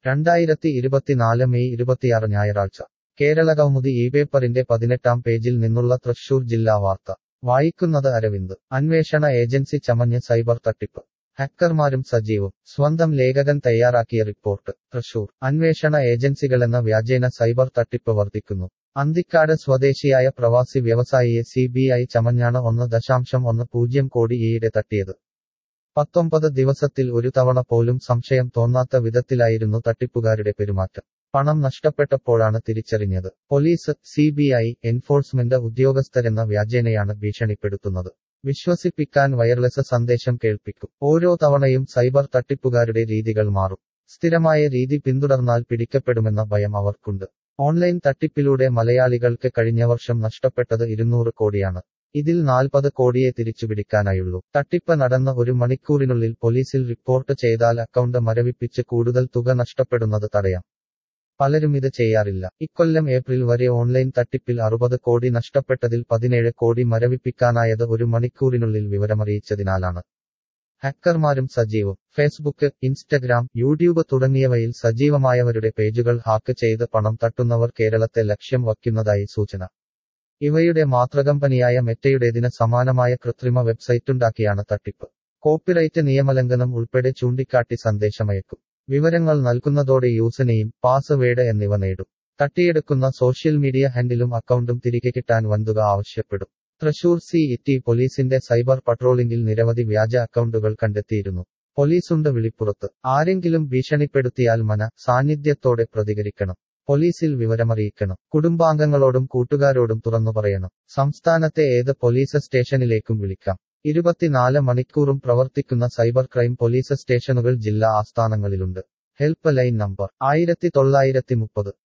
രണ്ടായിരത്തി ഇരുപത്തിനാല് മെയ് ഇരുപത്തിയാറ് ഞായറാഴ്ച കേരള കൗമുദി ഈ പേപ്പറിന്റെ പതിനെട്ടാം പേജിൽ നിന്നുള്ള തൃശൂർ ജില്ലാ വാർത്ത വായിക്കുന്നത് അരവിന്ദ് അന്വേഷണ ഏജൻസി ചമഞ്ഞ് സൈബർ തട്ടിപ്പ് ഹാക്കർമാരും സജീവം സ്വന്തം ലേഖകൻ തയ്യാറാക്കിയ റിപ്പോർട്ട് തൃശൂർ അന്വേഷണ ഏജൻസികളെന്ന വ്യാജേന സൈബർ തട്ടിപ്പ് വർദ്ധിക്കുന്നു അന്തിക്കാട് സ്വദേശിയായ പ്രവാസി വ്യവസായിയെ സി ബി ഐ ചമഞ്ഞാണ് ഒന്ന് ദശാംശം ഒന്ന് പൂജ്യം കോടി ഈയിടെ തട്ടിയത് പത്തൊമ്പത് ദിവസത്തിൽ ഒരു തവണ പോലും സംശയം തോന്നാത്ത വിധത്തിലായിരുന്നു തട്ടിപ്പുകാരുടെ പെരുമാറ്റം പണം നഷ്ടപ്പെട്ടപ്പോഴാണ് തിരിച്ചറിഞ്ഞത് police C B I enforcement ഉദ്യോഗസ്ഥരെന്ന വ്യാജേനയാണ് ഭീഷണിപ്പെടുത്തുന്നത് വിശ്വസിപ്പിക്കാൻ വയർലെസ് സന്ദേശം കേൾപ്പിക്കും ഓരോ തവണയും സൈബർ തട്ടിപ്പുകാരുടെ രീതികൾ മാറും സ്ഥിരമായ രീതി പിന്തുടർന്നാൽ പിടിക്കപ്പെടുമെന്ന ഭയം അവർക്കുണ്ട് ഓൺലൈൻ തട്ടിപ്പിലൂടെ മലയാളികൾക്ക് കഴിഞ്ഞ വർഷം നഷ്ടപ്പെട്ടത് ഇരുന്നൂറ് കോടിയാണ് ഇതിൽ നാൽപ്പത് കോടിയെ തിരിച്ചുപിടിക്കാനായുള്ളൂ തട്ടിപ്പ് നടന്ന ഒരു മണിക്കൂറിനുള്ളിൽ പോലീസിൽ റിപ്പോർട്ട് ചെയ്താൽ അക്കൗണ്ട് മരവിപ്പിച്ച് കൂടുതൽ തുക നഷ്ടപ്പെടുന്നത് തടയാം പലരും ഇത് ചെയ്യാറില്ല ഇക്കൊല്ലം ഏപ്രിൽ വരെ ഓൺലൈൻ തട്ടിപ്പിൽ അറുപത് കോടി നഷ്ടപ്പെട്ടതിൽ പതിനേഴ് കോടി മരവിപ്പിക്കാനായത് ഒരു മണിക്കൂറിനുള്ളിൽ വിവരമറിയിച്ചതിനാലാണ് ഹാക്കർമാരും സജീവം ഫേസ്ബുക്ക് ഇൻസ്റ്റഗ്രാം യൂട്യൂബ് തുടങ്ങിയവയിൽ സജീവമായവരുടെ പേജുകൾ ഹാക്ക് ചെയ്ത് പണം തട്ടുന്നവർ കേരളത്തെ ലക്ഷ്യം വയ്ക്കുന്നതായി സൂചന ഇവയുടെ മാതൃകമ്പനിയായ മെറ്റയുടേതിന് സമാനമായ കൃത്രിമ വെബ്സൈറ്റുണ്ടാക്കിയാണ് തട്ടിപ്പ് കോപ്പിറൈറ്റ് നിയമലംഘനം ഉൾപ്പെടെ ചൂണ്ടിക്കാട്ടി സന്ദേശമയക്കും വിവരങ്ങൾ നൽകുന്നതോടെ യൂസനെയും പാസ്വേഡ് എന്നിവ നേടും തട്ടിയെടുക്കുന്ന സോഷ്യൽ മീഡിയ ഹാൻഡിലും അക്കൗണ്ടും തിരികെ കിട്ടാൻ വന്തുക ആവശ്യപ്പെടും തൃശൂർ സി ഇറ്റി പോലീസിന്റെ സൈബർ പട്രോളിംഗിൽ നിരവധി വ്യാജ അക്കൗണ്ടുകൾ കണ്ടെത്തിയിരുന്നു പോലീസുണ്ട് വിളിപ്പുറത്ത് ആരെങ്കിലും ഭീഷണിപ്പെടുത്തിയാൽ മന സാന്നിധ്യത്തോടെ പ്രതികരിക്കണം പോലീസിൽ വിവരമറിയിക്കണം കുടുംബാംഗങ്ങളോടും കൂട്ടുകാരോടും തുറന്നു പറയണം സംസ്ഥാനത്തെ ഏത് പോലീസ് സ്റ്റേഷനിലേക്കും വിളിക്കാം ഇരുപത്തിനാല് മണിക്കൂറും പ്രവർത്തിക്കുന്ന സൈബർ ക്രൈം പോലീസ് സ്റ്റേഷനുകൾ ജില്ലാ ആസ്ഥാനങ്ങളിലുണ്ട് ഹെൽപ്പ് ലൈൻ നമ്പർ ആയിരത്തി തൊള്ളായിരത്തി മുപ്പത്